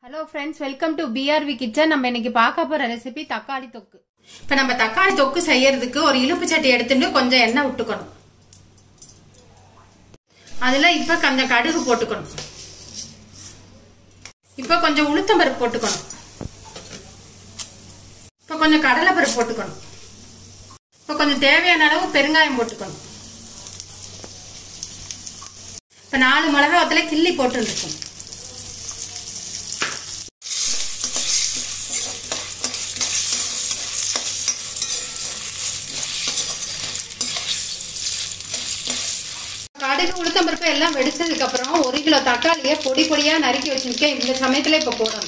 hello friends welcome to P R V kitchen நம்ம இன்னைக்கு பார்க்க போற ரெசிபி தக்காளி தொக்கு இப்போ நம்ம தக்காளி தொக்கு செய்யறதுக்கு ஒரு இழுப்பு சட்டி எடுத்துட்டு கொஞ்சம் எண்ணெய் விட்டுக்கணும் அதுல இப்ப கொஞ்சம் கடுகு போட்டுக்கணும் இப்ப கொஞ்சம் உளுத்தம் பருப்பு போட்டுக்கணும் இப்ப கொஞ்சம் கடலை பருப்பு போட்டுக்கணும் இப்ப கொஞ்சம் தேவையான அளவு பெருங்காயம் போட்டுக்கணும் இப்ப நாலு மிளகாத்துல கிள்ளி போட்டுருக்கணும் கடுகு உளுத்தம் பருப்பு எல்லாம் வெடிச்சதுக்கு அப்புறம் ஒரு கிலோ தக்காளியை பொடி பொடியா நறுக்கி வச்சிருக்கேன் இந்த சமயத்துல இப்ப போடணும்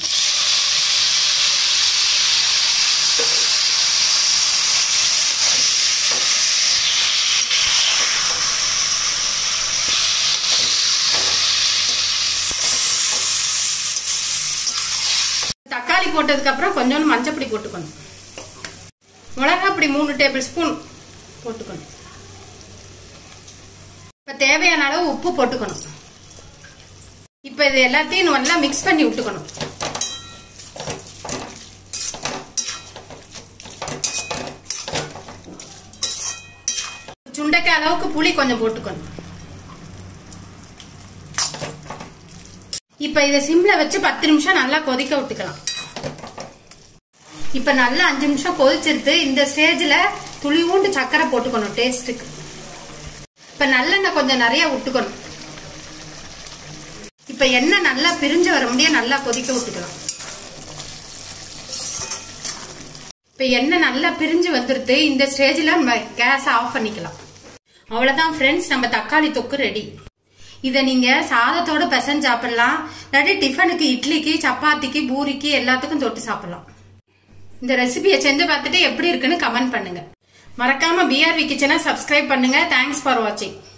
தக்காளி போட்டதுக்கு அப்புறம் கொஞ்சோண்டு மஞ்சப்பொடி போட்டுக்கணும் மிளகா பொடி மூணு டேபிள் ஸ்பூன் போட்டுக்கணும் இப்ப தேவையான அளவு உப்பு போட்டுக்கணும் இப்ப இது எல்லாத்தையும் நல்லா மிக்ஸ் பண்ணி விட்டுக்கணும் சுண்டைக்காய் அளவுக்கு புளி கொஞ்சம் போட்டுக்கணும் இப்ப இதை சிம்ல வச்சு பத்து நிமிஷம் நல்லா கொதிக்க விட்டுக்கலாம் இப்ப நல்லா அஞ்சு நிமிஷம் கொதிச்சிருது இந்த ஸ்டேஜ்ல துளியூண்டு சக்கரை போட்டுக்கணும் டேஸ்ட்டுக்கு இப்ப நல்லெண்ணெய் கொஞ்சம் நிறைய விட்டுக்கணும் இப்ப எண்ணெய் நல்லா பிரிஞ்சு வர முடிய நல்லா கொதிக்க விட்டுக்கலாம் இப்ப எண்ணெய் நல்லா பிரிஞ்சு வந்துருது இந்த ஸ்டேஜ்ல நம்ம கேஸ் ஆஃப் பண்ணிக்கலாம் அவ்வளவுதான் ஃப்ரெண்ட்ஸ் நம்ம தக்காளி தொக்கு ரெடி இதை நீங்க சாதத்தோட பெசஞ்சு சாப்பிடலாம் இல்லாட்டி டிஃபனுக்கு இட்லிக்கு சப்பாத்திக்கு பூரிக்கு எல்லாத்துக்கும் தொட்டு சாப்பிடலாம் இந்த ரெசிபியை செஞ்சு பார்த்துட்டு எப்படி இருக்குன்னு கமெண்ட் பண்ணுங்க மறக்காம பிஆர்வி கிச்சனை சப்ஸ்கிரைப் பண்ணுங்க தேங்க்ஸ் ஃபார் வாட்சிங்